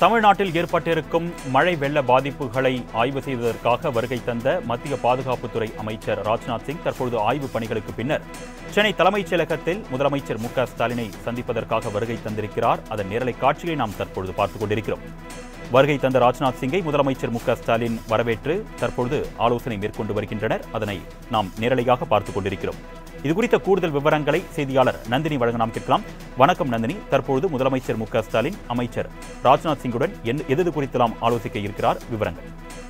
தமிழ்நாட்டில் ஏற்பட்டிருக்கும் மழை வெள்ள பாதிப்புகளை ஆய்வு செய்வதற்காக வருகை தந்த மத்திய பாதுகாப்புத்துறை அமைச்சர் ராஜ்நாத் சிங் தற்பொழுது ஆய்வு பணிகளுக்கு பின்னர் சென்னை தலைமைச் செயலகத்தில் முதலமைச்சர் மு க ஸ்டாலினை சந்திப்பதற்காக வருகை தந்திருக்கிறார் அதன் நேரலை காட்சியை நாம் தற்பொழுது பார்த்துக் கொண்டிருக்கிறோம் வருகை தந்த ராஜ்நாத் சிங்கை முதலமைச்சர் மு க ஸ்டாலின் வரவேற்று தற்பொழுது ஆலோசனை மேற்கொண்டு வருகின்றனர் அதனை நாம் நேரலையாக பார்த்துக் கொண்டிருக்கிறோம் இது குறித்த கூடுதல் விவரங்களை செய்தியாளர் நந்தினி வழங்க நாம் கேட்கலாம் வணக்கம் நந்தினி தற்பொழுது முதலமைச்சர் மு க ஸ்டாலின் அமைச்சர் ராஜ்நாத் சிங்குடன் என்- எது எது குறித்து நாம் ஆலோசிக்க இருக்கிறார் விவரங்கள்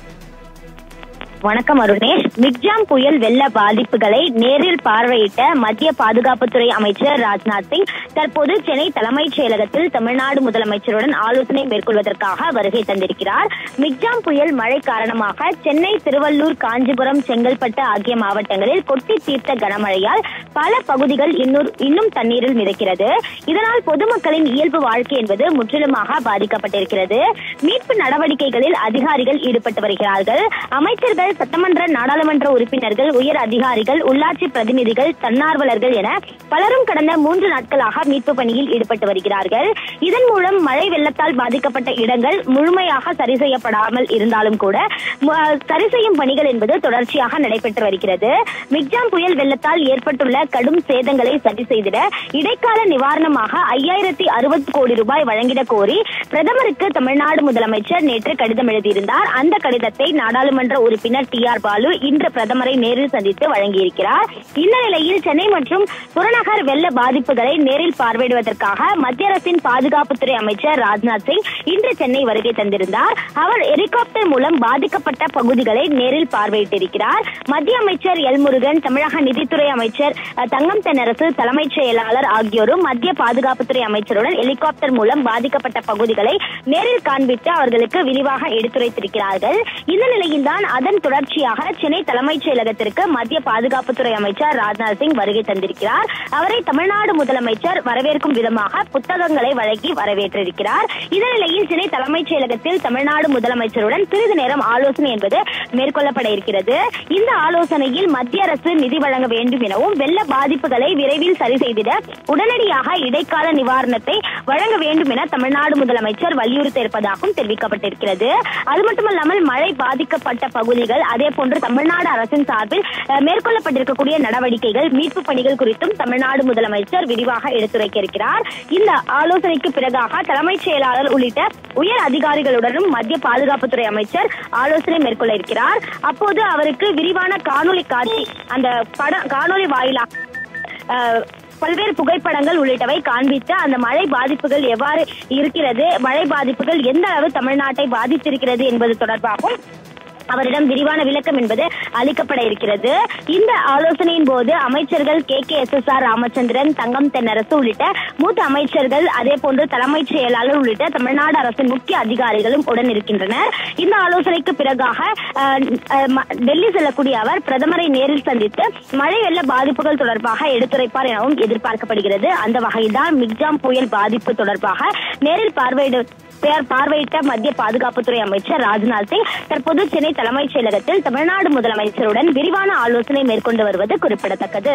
வணக்கம் அருணேஷ் மிக்ஜாம் புயல் வெள்ள பாதிப்புகளை நேரில் பார்வையிட்ட மத்திய பாதுகாப்புத்துறை அமைச்சர் ராஜ்நாத் சிங் தற்போது சென்னை தலைமைச் செயலகத்தில் தமிழ்நாடு முதலமைச்சருடன் ஆலோசனை மேற்கொள்வதற்காக வருகை தந்திருக்கிறார் மிக்ஜாம் புயல் மழை காரணமாக சென்னை திருவள்ளூர் காஞ்சிபுரம் செங்கல்பட்டு ஆகிய மாவட்டங்களில் கொட்டி தீர்த்த கனமழையால் பல பகுதிகள் இன்னும் இன்னும் தண்ணீரில் மிதக்கிறது இதனால் பொதுமக்களின் இயல்பு வாழ்க்கை என்பது முற்றிலுமாக பாதிக்கப்பட்டிருக்கிறது மீட்பு நடவடிக்கைகளில் அதிகாரிகள் ஈடுபட்டு வருகிறார்கள் அமைச்சர்கள் சட்டமன்ற நாடாளுமன்ற உறுப்பினர்கள் உயர் அதிகாரிகள் உள்ளாட்சி பிரதிநிதிகள் தன்னார்வலர்கள் என பலரும் கடந்த மூன்று நாட்களாக மீட்பு பணியில் ஈடுபட்டு வருகிறார்கள் இதன் மூலம் மழை வெள்ளத்தால் பாதிக்கப்பட்ட இடங்கள் முழுமையாக சரி செய்யப்படாமல் இருந்தாலும் கூட மு- சரி செய்யும் பணிகள் என்பது தொடர்ச்சியாக நடைபெற்று வருகிறது மிக்ஜாம் புயல் வெள்ளத்தால் ஏற்பட்டுள்ள கடும் சேதங்களை சரி செய்திட இடைக்கால நிவாரணமாக ஐயாயிரத்தி அறுபது கோடி ரூபாய் வழங்கிட கோரி பிரதமருக்கு தமிழ்நாடு முதலமைச்சர் நேற்று கடிதம் எழுதியிருந்தார் அந்த கடிதத்தை நாடாளுமன்ற உறுப்பினர் டி ஆர் பாலு இன்று பிரதமரை நேரில் சந்தித்து வழங்கியிருக்கிறார் இந்த நிலையில் சென்னை மற்றும் புறநகர் வெள்ள பாதிப்புகளை நேரில் பார்வையிடுவதற்காக மத்திய அரசின் பாதுகாப்புத்துறை அமைச்சர் ராஜ்நாத் சிங் இன்று சென்னை வருகை தந்திருந்தார் அவர் ஹெலிகாப்டர் மூலம் பாதிக்கப்பட்ட பகுதிகளை நேரில் பார்வையிட்டிருக்கிறார் மத்திய அமைச்சர் எல் முருகன் தமிழக நிதித்துறை அமைச்சர் அஹ், தங்கம் தென்னரசு தலைமைச் செயலாளர் ஆகியோரும் மத்திய பாதுகாப்புத்துறை அமைச்சருடன் ஹெலிகாப்டர் மூலம் பாதிக்கப்பட்ட பகுதிகளை நேரில் காண்பித்து அவர்களுக்கு விரிவாக எடுத்துரைத்திருக்கிறார்கள் இந்த நிலையில்தான் அதன் தொடர்ச்சியாக சென்னை தலைமைச் செயலகத்திற்கு மத்திய பாதுகாப்புத்துறை அமைச்சர் ராஜ்நாத் சிங் வருகை தந்திருக்கிறார் அவரை தமிழ்நாடு முதலமைச்சர் வரவேற்கும் விதமாக புத்தகங்களை வழங்கி வரவேற்றிருக்கிறார் இந்த நிலையில் சென்னை தலைமைச் செயலகத்தில் தமிழ்நாடு முதலமைச்சருடன் சிறிது நேரம் ஆலோசனை என்பது மேற்கொள்ளப்பட இருக்கிறது இந்த ஆலோசனையில் மத்திய அரசு நிதி வழங்க வேண்டும் எனவும் வெள்ள பாதிப்புகளை விரைவில் சரி செய்திட உடனடியாக இடைக்கால நிவாரணத்தை வழங்க வேண்டும் என தமிழ்நாடு முதலமைச்சர் வலியுறுத்த இருப்பதாகவும் தெரிவிக்கப்பட்டிருக்கிறது அது மட்டுமல்லாமல் மழை பாதிக்கப்பட்ட பகுதிகள் அதே போன்று தமிழ்நாடு அரசின் சார்பில் அஹ், மேற்கொள்ளப்பட்டிருக்கக்கூடிய நடவடிக்கைகள் மீட்பு பணிகள் குறித்தும் தமிழ்நாடு முதலமைச்சர் விரிவாக எடுத்துரைக்க இருக்கிறார் இந்த ஆலோசனைக்கு பிறகாக தலைமைச் செயலாளர் உள்ளிட்ட உயர் அதிகாரிகளுடனும் மத்திய பாதுகாப்புத்துறை அமைச்சர் ஆலோசனை மேற்கொள்ள இருக்கிறார் அப்போது அவருக்கு விரிவான காணொளி காட்சி அந்த பட காணொளி வாயிலாக அஹ், பல்வேறு புகைப்படங்கள் உள்ளிட்டவை காண்பித்து அந்த மழை பாதிப்புகள் எவ்வாறு இருக்கிறது மழை பாதிப்புகள் எந்த அளவு தமிழ்நாட்டை பாதித்திருக்கிறது என்பது தொடர்பாகவும் அவரிடம் விரிவான விளக்கம் என்பது அளிக்கப்பட இருக்கிறது இந்த ஆலோசனையின் போது அமைச்சர்கள் K K S S R Ramachandran Thangam Thennarasu உள்ளிட்ட மூத்த அமைச்சர்கள் அதே போன்று தலைமைச் செயலாளர் உள்ளிட்ட தமிழ்நாடு அரசின் முக்கிய அதிகாரிகளும் உடன் இருக்கின்றனர் இந்த ஆலோசனைக்கு பிறகாக அஹ், அஹ், ம- டெல்லி செல்லக்கூடிய அவர் பிரதமரை நேரில் சந்தித்து மழை வெள்ள பாதிப்புகள் தொடர்பாக எடுத்துரைப்பார் எனவும் எதிர்பார்க்கப்படுகிறது அந்த வகையில்தான் மிக்ஜாம் புயல் பாதிப்பு தொடர்பாக நேரில் பார்வையிட பேர் பார்வையிட்ட மத்திய பாதுகாப்புத்துறை அமைச்சர் ராஜ்நாத் சிங் தற்போது சென்னை தலைமைச் செயலகத்தில் தமிழ்நாடு முதலமைச்சருடன் விரிவான ஆலோசனை மேற்கொண்டு வருவது குறிப்பிடத்தக்கது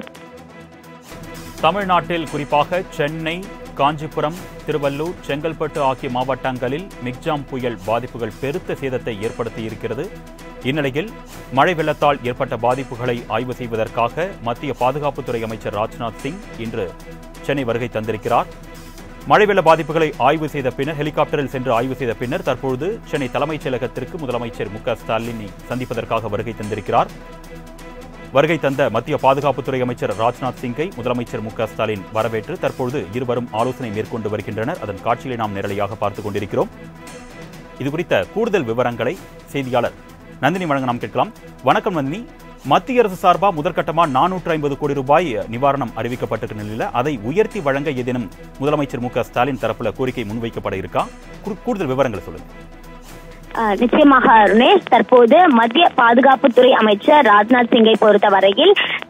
தமிழ்நாட்டில் குறிப்பாக சென்னை காஞ்சிபுரம் திருவள்ளூர் செங்கல்பட்டு ஆகிய மாவட்டங்களில் மிக்ஜாம் புயல் பாதிப்புகள் பெருத்த சேதத்தை ஏற்படுத்தி இருக்கிறது இந்நிலையில் மழை வெள்ளத்தால் ஏற்பட்ட பாதிப்புகளை ஆய்வு செய்வதற்காக மத்திய பாதுகாப்புத்துறை அமைச்சர் ராஜ்நாத் சிங் இன்று சென்னை வருகை தந்திருக்கிறார் மழை வெள்ள பாதிப்புகளை ஆய்வு செய்த பின்னர் ஹெலிகாப்டரில் சென்று ஆய்வு செய்த பின்னர் தற்பொழுது சென்னை தலைமைச் செயலகத்திற்கு முதலமைச்சர் மு க ஸ்டாலினை சந்திப்பதற்காக வருகை தந்திருக்கிறார் வருகை தந்த மத்திய பாதுகாப்புத்துறை அமைச்சர் ராஜ்நாத் சிங்கை முதலமைச்சர் மு க ஸ்டாலின் வரவேற்று தற்பொழுது இருவரும் ஆலோசனை மேற்கொண்டு வருகின்றனர் அதன் காட்சியை நாம் நேரடியாக பார்த்துக் கொண்டிருக்கிறோம் இது குறித்த கூடுதல் விவரங்களை செய்தியாளர் நந்தினி வழங்க நாம் கேட்கலாம் வணக்கம் நந்தினி மத்திய அரசு சார்பா முதற்கட்டமா நானூற்று ஐம்பது கோடி ரூபாய் நிவாரணம் அறிவிக்கப்பட்டிருக்க நிலையில் அதை உயர்த்தி வழங்க ஏதேனும் முதலமைச்சர் மு க ஸ்டாலின் தரப்புல கோரிக்கை முன்வைக்கப்பட இருக்கா கூ- கூடுதல் விவரங்களை சொல்லுங்க அஹ், நிச்சயமாக அருணேஷ் தற்போது மத்திய பாதுகாப்புத்துறை அமைச்சர் ராஜ்நாத் சிங்கை பொறுத்தவரையில்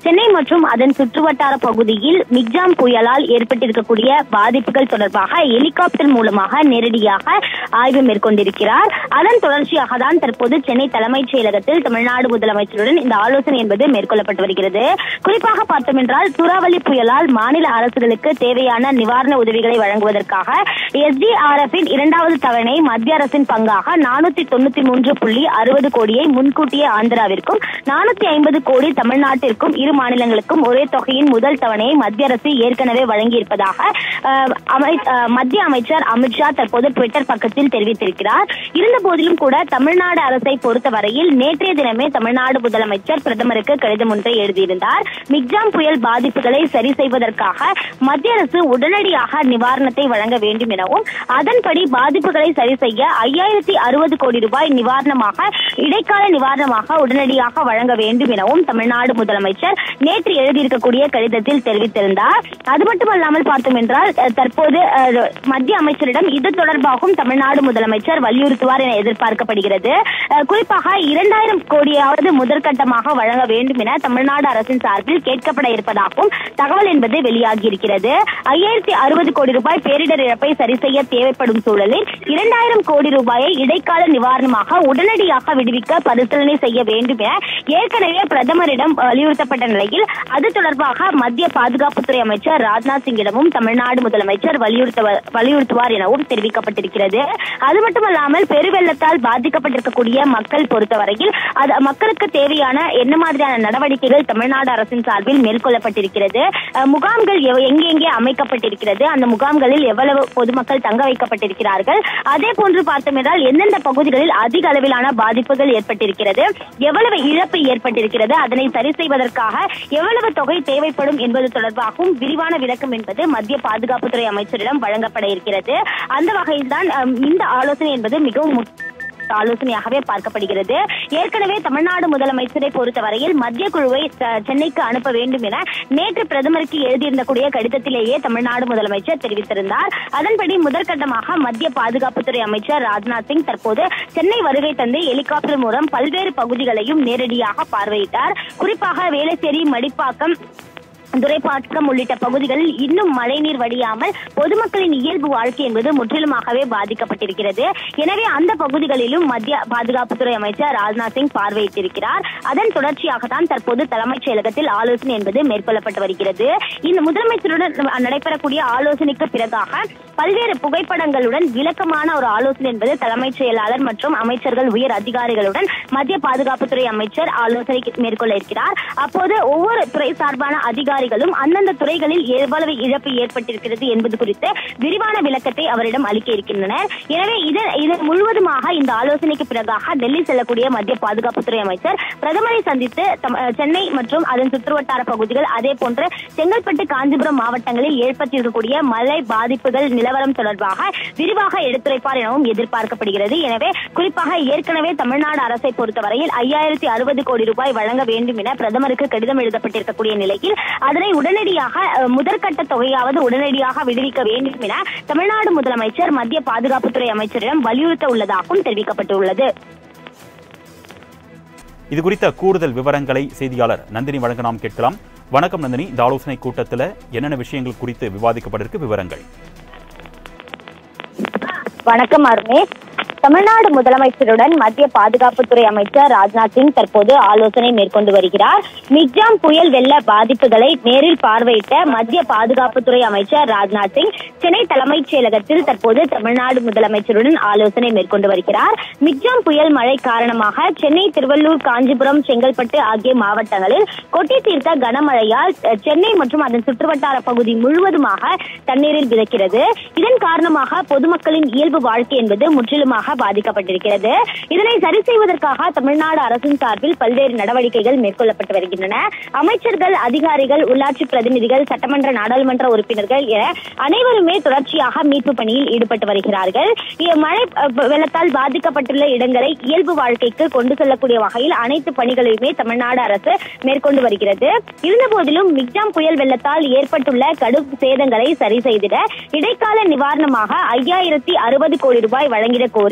சென்னை மற்றும் அதன் சுற்றுவட்டார பகுதியில் மிக்ஜாம் புயலால் ஏற்பட்டிருக்கக்கூடிய பாதிப்புகள் தொடர்பாக ஹெலிகாப்டர் மூலமாக நேரடியாக ஆய்வு மேற்கொண்டிருக்கிறார் அதன் தொடர்ச்சியாக தான் தற்போது சென்னை தலைமைச் செயலகத்தில் தமிழ்நாடு முதலமைச்சருடன் இந்த ஆலோசனை என்பது மேற்கொள்ளப்பட்டு வருகிறது குறிப்பாக பார்த்தோம் என்றால் சூறாவளி புயலால் மாநில அரசுகளுக்கு தேவையான நிவாரண உதவிகளை வழங்குவதற்காக எஸ்டிஆர்எஃபின் இரண்டாவது தவணை மத்திய அரசின் பங்காக நானூத்தி தொண்ணூத்தி மூன்று புள்ளி அறுபது கோடியை முன்கூட்டியே ஆந்திராவிற்கும் நானூத்தி ஐம்பது கோடி தமிழ்நாட்டிற்கும் இரு மாநிலங்களுக்கும் ஒரே தொகையின் முதல் தவணையை மத்திய அரசு ஏற்கனவே வழங்கியிருப்பதாக அஹ், அமை- அஹ், மத்திய அமைச்சர் அமித்ஷா தற்போது ட்விட்டர் பக்கத்தில் தெரிவித்திருக்கிறார் இருந்த போதிலும் கூட தமிழ்நாடு அரசை பொறுத்தவரையில் நேற்றைய தினமே தமிழ்நாடு முதலமைச்சர் பிரதமருக்கு கடிதம் ஒன்றை எழுதியிருந்தார் மிக்ஜாம் புயல் பாதிப்புகளை சரி செய்வதற்காக மத்திய அரசு உடனடியாக நிவாரணத்தை வழங்க வேண்டும் எனவும் அதன்படி பாதிப்புகளை சரி செய்ய ஐயாயிரத்தி அறுபது கோடி ரூபாய் நிவாரணமாக இடைக்கால நிவாரணமாக உடனடியாக வழங்க வேண்டும் எனவும் தமிழ்நாடு முதலமைச்சர் நேற்று எழுதியிருக்கக்கூடிய கடிதத்தில் தெரிவித்திருந்தார் அது மட்டுமல்லாமல் பார்த்தோம் என்றால் அஹ், தற்போது அஹ், மத்திய அமைச்சரிடம் இது தொடர்பாகவும் தமிழ்நாடு முதலமைச்சர் வலியுறுத்துவார் என எதிர்பார்க்கப்படுகிறது அஹ், குறிப்பாக இரண்டாயிரம் கோடியாவது முதற்கட்டமாக வழங்க வேண்டும் என தமிழ்நாடு அரசின் சார்பில் கேட்கப்பட இருப்பதாகவும் தகவல் என்பது வெளியாகி இருக்கிறது ஐயாயிரத்தி அறுபது கோடி ரூபாய் பேரிடர் இழப்பை சரி செய்ய தேவைப்படும் சூழலில் இரண்டாயிரம் கோடி ரூபாயை இடைக்கால நிவாரணமாக உடனடியாக விடுவிக்க பரிசீலனை செய்ய வேண்டும் என ஏற்கனவே பிரதமரிடம் வலியுறுத்தப்பட்ட நிலையில் அது தொடர்பாக மத்திய பாதுகாப்புத்துறை அமைச்சர் ராஜ்நாத் சிங்கிடமும் தமிழ்நாடு முதலமைச்சர் வலியுறுத்த வலியுறுத்துவார் எனவும் தெரிவிக்கப்பட்டிருக்கிறது அது மட்டுமல்லாமல் பெருவெள்ளத்தால் பாதிக்கப்பட்டிருக்கக்கூடிய மக்கள் பொறுத்தவரையில் அது மக்களுக்கு தேவையான என்ன மாதிரியான நடவடிக்கைகள் தமிழ்நாடு அரசின் சார்பில் மேற்கொள்ளப்பட்டிருக்கிறது அஹ், முகாம்கள் எவ- எங்கெங்கே அமைக்கப்பட்டிருக்கிறது அந்த முகாம்களில் எவ்வளவு பொதுமக்கள் தங்க வைக்கப்பட்டிருக்கிறார்கள் அதே போன்று பார்த்தோம் என்றால் எந்தெந்த பகுதிகளில் அதிக அளவிலான பாதிப்புகள் ஏற்பட்டிருக்கிறது எவ்வளவு இழப்பு ஏற்பட்டிருக்கிறது அதனை சரி செய்வதற்காக எவ்வளவு தொகை தேவைப்படும் என்பது தொடர்பாகவும் விரிவான விளக்கம் என்பது மத்திய பாதுகாப்புத்துறை அமைச்சரிடம் வழங்கப்பட இருக்கிறது அந்த வகையில்தான் அஹ், இந்த ஆலோசனை என்பது மிகவும் முக்கிய ஆலோசனையாகவே பார்க்கப்படுகிறது ஏற்கனவே தமிழ்நாடு முதலமைச்சரை பொறுத்தவரையில் மத்திய குழுவை அஹ், சென்னைக்கு அனுப்ப வேண்டும் என நேற்று பிரதமருக்கு எழுதியிருந்தக்கூடிய கடிதத்திலேயே தமிழ்நாடு முதலமைச்சர் தெரிவித்திருந்தார் அதன்படி முதற்கட்டமாக மத்திய பாதுகாப்புத்துறை அமைச்சர் ராஜ்நாத் சிங் தற்போது சென்னை வருகை தந்து ஹெலிகாப்டர் மூலம் பல்வேறு பகுதிகளையும் நேரடியாக பார்வையிட்டார் குறிப்பாக வேளச்சேரி மடிப்பாக்கம் துரைப்பாக்கம் உள்ளிட்ட பகுதிகளில் இன்னும் மழைநீர் வடியாமல் பொதுமக்களின் இயல்பு வாழ்க்கை என்பது முற்றிலுமாகவே பாதிக்கப்பட்டிருக்கிறது எனவே அந்த பகுதிகளிலும் மத்திய பாதுகாப்புத்துறை அமைச்சர் ராஜ்நாத் சிங் பார்வையிட்டிருக்கிறார் அதன் தொடர்ச்சியாக தான் தற்போது தலைமைச் செயலகத்தில் ஆலோசனை என்பது மேற்கொள்ளப்பட்டு வருகிறது இந்த முதலமைச்சருடன் நடைபெறக்கூடிய ஆலோசனைக்கு பிறகாக பல்வேறு புகைப்படங்களுடன் விளக்கமான ஒரு ஆலோசனை என்பது தலைமைச் செயலாளர் மற்றும் அமைச்சர்கள் உயர் அதிகாரிகளுடன் மத்திய பாதுகாப்புத்துறை அமைச்சர் ஆலோசனை மேற்கொள்ள இருக்கிறார் அப்போது ஒவ்வொரு துறை சார்பான அதிகாரிகளும் அந்தந்த துறைகளில் எவ்வளவு இழப்பு ஏற்பட்டிருக்கிறது என்பது குறித்து விரிவான விளக்கத்தை அவரிடம் அளிக்க இருக்கின்றனர் எனவே இது இது முழுவதுமாக இந்த ஆலோசனைக்கு பிறகாக டெல்லி செல்லக்கூடிய மத்திய பாதுகாப்புத்துறை அமைச்சர் பிரதமரை சந்தித்து தம்- அஹ் சென்னை மற்றும் அதன் சுற்றுவட்டார பகுதிகள் அதே போன்று செங்கல்பட்டு காஞ்சிபுரம் மாவட்டங்களில் ஏற்பட்டிருக்கக்கூடிய மழை பாதிப்புகள் நிலவரம் தொடர்பாக விரிவாக எடுத்துரைப்பார் எனவும் எதிர்பார்க்கப்படுகிறது எனவே குறிப்பாக ஏற்கனவே தமிழ்நாடு அரசை பொறுத்தவரையில் ஐயாயிரத்தி அறுபது கோடி ரூபாய் வழங்க வேண்டும் என பிரதமருக்கு கடிதம் எழுதப்பட்டிருக்கக்கூடிய நிலையில் அதனை உடனடியாக அஹ், முதற்கட்ட தொகையாவது உடனடியாக விடுவிக்க வேண்டும் என தமிழ்நாடு முதலமைச்சர் மத்திய பாதுகாப்புத்துறை அமைச்சரிடம் வலியுறுத்த உள்ளதாகவும் தெரிவிக்கப்பட்டுள்ளது இது குறித்த கூடுதல் விவரங்களை செய்தியாளர் நந்தினி வழங்க நாம் கேட்கலாம் வணக்கம் நந்தினி இந்த ஆலோசனை கூட்டத்தில் என்னென்ன விஷயங்கள் குறித்து விவாதிக்கப்பட்டிருக்கு விவரங்கள் வணக்கம் அருணேஷ் தமிழ்நாடு முதலமைச்சருடன் மத்திய பாதுகாப்புத்துறை அமைச்சர் ராஜ்நாத் சிங் தற்போது ஆலோசனை மேற்கொண்டு வருகிறார் மிக்ஜாம் புயல் வெள்ள பாதிப்புகளை நேரில் பார்வையிட்ட மத்திய பாதுகாப்புத்துறை அமைச்சர் ராஜ்நாத் சிங் சென்னை தலைமைச் செயலகத்தில் தற்போது தமிழ்நாடு முதலமைச்சருடன் ஆலோசனை மேற்கொண்டு வருகிறார் மிக்ஜாம் புயல் மழை காரணமாக சென்னை திருவள்ளூர் காஞ்சிபுரம் செங்கல்பட்டு ஆகிய மாவட்டங்களில் கொட்டி தீர்த்த கனமழையால் அஹ், சென்னை மற்றும் அதன் சுற்றுவட்டார பகுதி முழுவதுமாக தண்ணீரில் விதைக்கிறது இதன் காரணமாக பொதுமக்களின் இயல்பு வாழ்க்கை என்பது முற்றிலுமாக பாதிக்கப்பட்டிருக்கிறது இதனை சரி செய்வதற்காக தமிழ்நாடு அரசின் சார்பில் பல்வேறு நடவடிக்கைகள் மேற்கொள்ளப்பட்டு வருகின்றன அமைச்சர்கள் அதிகாரிகள் உள்ளாட்சி பிரதிநிதிகள் சட்டமன்ற நாடாளுமன்ற உறுப்பினர்கள் என அனைவருமே தொடர்ச்சியாக மீட்பு பணியில் ஈடுபட்டு வருகிறார்கள் இ- மழை அஹ், வெள்ளத்தால் பாதிக்கப்பட்டுள்ள இடங்களை இயல்பு வாழ்க்கைக்கு கொண்டு செல்லக்கூடிய வகையில் அனைத்து பணிகளையுமே தமிழ்நாடு அரசு மேற்கொண்டு வருகிறது இருந்தபோதிலும் மிக்ஜாம் புயல் வெள்ளத்தால் ஏற்பட்டுள்ள கடும் சேதங்களை சரி செய்திட இடைக்கால நிவாரணமாக ஐயாயிரத்தி அறுபது கோடி ரூபாய் வழங்கிட கோரி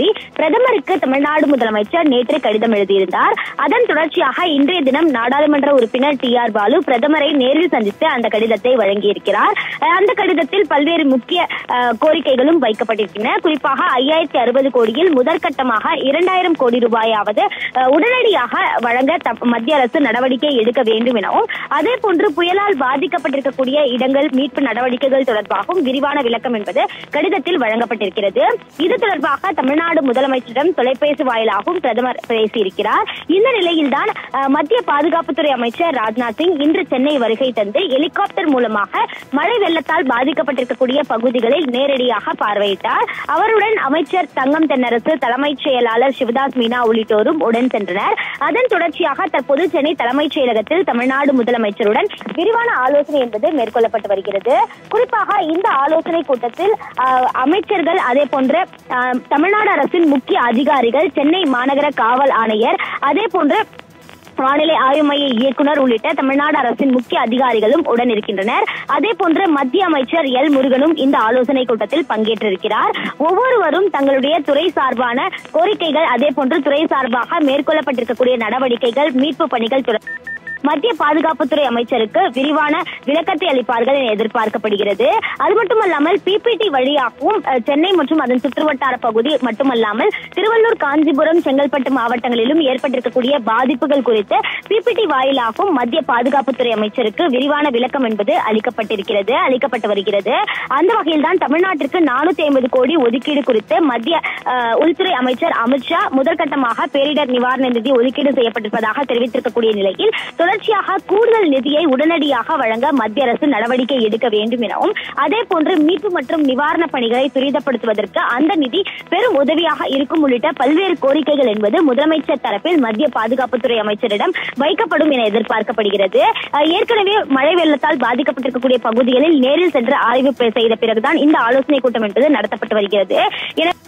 கோரி பிரதமருக்கு தமிழ்நாடு முதலமைச்சர் நேற்று கடிதம் எழுதியிருந்தார் அதன் தொடர்ச்சியாக இன்றைய தினம் நாடாளுமன்ற உறுப்பினர் டி ஆர் பாலு பிரதமரை நேரில் சந்தித்து அந்த கடிதத்தை வழங்கியிருக்கிறார் அஹ் அந்த கடிதத்தில் பல்வேறு முக்கிய அஹ், கோரிக்கைகளும் வைக்கப்பட்டிருக்கின்றன குறிப்பாக ஐயாயிரத்தி அறுபது கோடியில் முதற்கட்டமாக இரண்டாயிரம் கோடி ரூபாயாவது அஹ், உடனடியாக வழங்க த- மத்திய அரசு நடவடிக்கை எடுக்க வேண்டும் எனவும் அதே போன்று புயலால் பாதிக்கப்பட்டிருக்கக்கூடிய இடங்கள் மீட்பு நடவடிக்கைகள் தொடர்பாகவும் விரிவான விளக்கம் என்பது கடிதத்தில் வழங்கப்பட்டிருக்கிறது இது தொடர்பாக தமிழ்நாடு முதலமைச்சரிடம் தொலைபேசி வாயிலாகவும் பிரதமர் பேசியிருக்கிறார் இந்த நிலையில்தான் அஹ், மத்திய பாதுகாப்புத்துறை அமைச்சர் ராஜ்நாத் சிங் இன்று சென்னை வருகை தந்து ஹெலிகாப்டர் மூலமாக மழை வெள்ளத்தால் பாதிக்கப்பட்டிருக்கக்கூடிய பகுதிகளில் நேரடியாக பார்வையிட்டார் அவருடன் அமைச்சர் தங்கம் தென்னரசு தலைமைச் செயலாளர் சிவதாஸ் மீனா உள்ளிட்டோரும் உடன் சென்றனர் அதன் தொடர்ச்சியாக தற்போது சென்னை தலைமைச் செயலகத்தில் தமிழ்நாடு முதலமைச்சருடன் விரிவான ஆலோசனை என்பது மேற்கொள்ளப்பட்டு வருகிறது குறிப்பாக இந்த ஆலோசனை கூட்டத்தில் ஆஹ், அமைச்சர்கள் அதே போன்று ஆஹ், தமிழ்நாடு அரசின் முக்கிய அதிகாரிகள் சென்னை மாநகர காவல் ஆணையர் அதே போன்று வானிலை ஆய்வு மைய இயக்குனர் உள்ளிட்ட தமிழ்நாடு அரசின் முக்கிய அதிகாரிகளும் உடன் இருக்கின்றனர் அதே போன்று மத்திய அமைச்சர் எல் முருகனும் இந்த ஆலோசனை கூட்டத்தில் பங்கேற்றிருக்கிறார் ஒவ்வொருவரும் தங்களுடைய துறை சார்பான கோரிக்கைகள் அதே போன்று துறை சார்பாக மேற்கொள்ளப்பட்டிருக்கக்கூடிய நடவடிக்கைகள் மீட்பு பணிகள் தொடர் மத்திய பாதுகாப்புத்துறை அமைச்சருக்கு விரிவான விளக்கத்தை அளிப்பார்கள் என எதிர்பார்க்கப்படுகிறது அது மட்டுமல்லாமல் பிபிடி வழியாகவும் அஹ், சென்னை மற்றும் அதன் சுற்றுவட்டார பகுதி மட்டுமல்லாமல் திருவள்ளூர் காஞ்சிபுரம் செங்கல்பட்டு மாவட்டங்களிலும் ஏற்பட்டிருக்கக்கூடிய பாதிப்புகள் குறித்து பிபிடி வாயிலாகவும் மத்திய பாதுகாப்புத்துறை அமைச்சருக்கு விரிவான விளக்கம் என்பது அளிக்கப்பட்டிருக்கிறது அளிக்கப்பட்டு வருகிறது அந்த வகையில் தான் தமிழ்நாட்டிற்கு நானூத்தி ஐம்பது கோடி ஒதுக்கீடு குறித்து மத்திய அஹ், உள்துறை அமைச்சர் அமித்ஷா முதற்கட்டமாக பேரிடர் நிவாரண நிதி ஒதுக்கீடு செய்யப்பட்டிருப்பதாக தெரிவித்திருக்கக்கூடிய நிலையில் தொடர்ச்சியாக கூடுதல் நிதியை உடனடியாக வழங்க மத்திய அரசு நடவடிக்கை எடுக்க வேண்டும் எனவும் அதே போன்று மீட்பு மற்றும் நிவாரண பணிகளை துரிதப்படுத்துவதற்கு அந்த நிதி பெரும் உதவியாக இருக்கும் உள்ளிட்ட பல்வேறு கோரிக்கைகள் என்பது முதலமைச்சர் தரப்பில் மத்திய பாதுகாப்புத்துறை அமைச்சரிடம் வைக்கப்படும் என எதிர்பார்க்கப்படுகிறது அஹ், ஏற்கனவே மழை வெள்ளத்தால் பாதிக்கப்பட்டிருக்கக்கூடிய பகுதிகளில் நேரில் சென்று ஆய்வு செய்த பிறகுதான் இந்த ஆலோசனை கூட்டம் என்பது நடத்தப்பட்டு வருகிறது என